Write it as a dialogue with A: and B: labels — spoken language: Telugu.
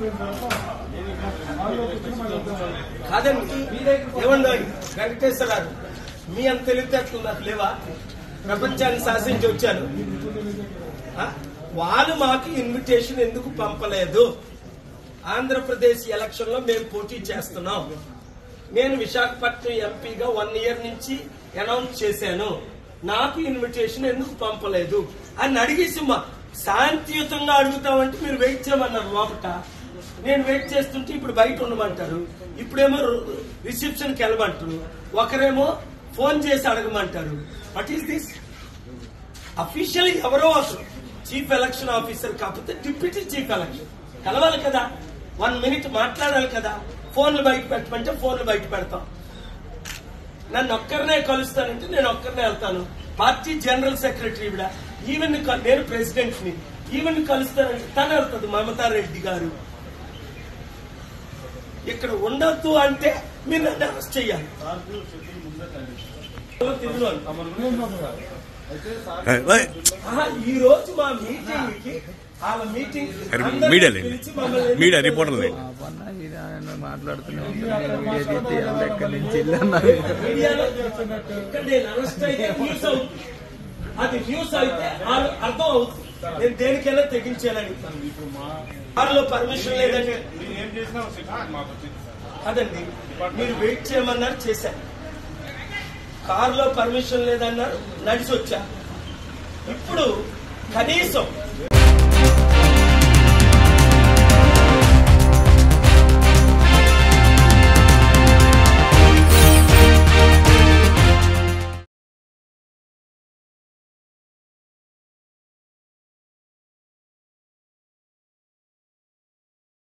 A: కాదండి ఏమన్నా వెంకటేశ్వరరావు మీ అంత తెలివితేటలు నాకు లేవా ప్రపంచాన్ని శాసించి వచ్చాను ఆ? వాళ్ళు మాకు ఇన్విటేషన్ ఎందుకు పంపలేదు ఆంధ్రప్రదేశ్ ఎలక్షన్ లో మేము పోటీ చేస్తున్నాం నేను విశాఖపట్నం ఎంపీగా వన్ ఇయర్ నుంచి అనౌన్స్ చేశాను నాకు ఇన్విటేషన్ ఎందుకు పంపలేదు అని అడిగేసి మా శాంతియుతంగా అడుగుతామంటే మీరు వెయిట్ చేయమన్నారు లోపట నేను వెయిట్ చేస్తుంటే ఇప్పుడు బయట ఉండమంటారు ఇప్పుడేమో రిసెప్షన్కి వెళ్ళమంటారు ఒకరేమో ఫోన్ చేసి అడగమంటారు వాట్ ఈస్ దిస్ అఫీషియల్ ఎవరో ఒకరు చీఫ్ ఎలక్షన్ ఆఫీసర్ కాకపోతే డిప్యూటీ చీఫ్ ఎలక్షన్ కలవాలి కదా వన్ మినిట్ మాట్లాడాలి కదా ఫోన్లు బయట పెట్టమంటే ఫోన్లు బయట పెడతాం నన్ను ఒక్కరినే కలుస్తానంటే నేను ఒక్కరినే వెళ్తాను పార్టీ జనరల్ సెక్రటరీ ఇవిడ ఈవెన్ క- నేను ప్రెసిడెంట్ ని ఈవెన్ కలుస్తానంటే తను వెళ్తుంది మమతా రెడ్డి గారు ఇక్కడ ఉండొద్దు అంటే మీరు నన్ను అరెస్ట్ చేయాలి తిరుగులోను. ఆహా, ఈ రోజు మా మీటింగ్ కి వాళ్ళ మీటింగ్
B: అరే,
A: అందరినీ
B: మీడియా లేండి.
A: పిలిచి మమ్మల్ని
B: మీడియా రిపోర్టర్లు లేండి.
C: అన్న ఇది ఆయన మాట్లాడుతూనే ఉంటాను వీడియో తీయాలి ఎక్కడి నుంచి ఇల్లు అన్నారు
A: మీడియాలో ఇక్కడ నేను అరెస్ట్ అయితే న్యూస్ అవుతుంది అది న్యూస్ అయితే ఆ- అర్థం అవుతుంది నేను దేనికైనా తెగించాలని కారులో పర్మిషన్ లేదంటే
D: ఏం చేసినా మాకు వచ్చింది సార్
A: కాదండి మీరు వెయిట్ చేయమన్నారు చేశాను కారులో పర్మిషన్ లేదన్నారు నడిచి వచ్చా ఇప్పుడు కనీసం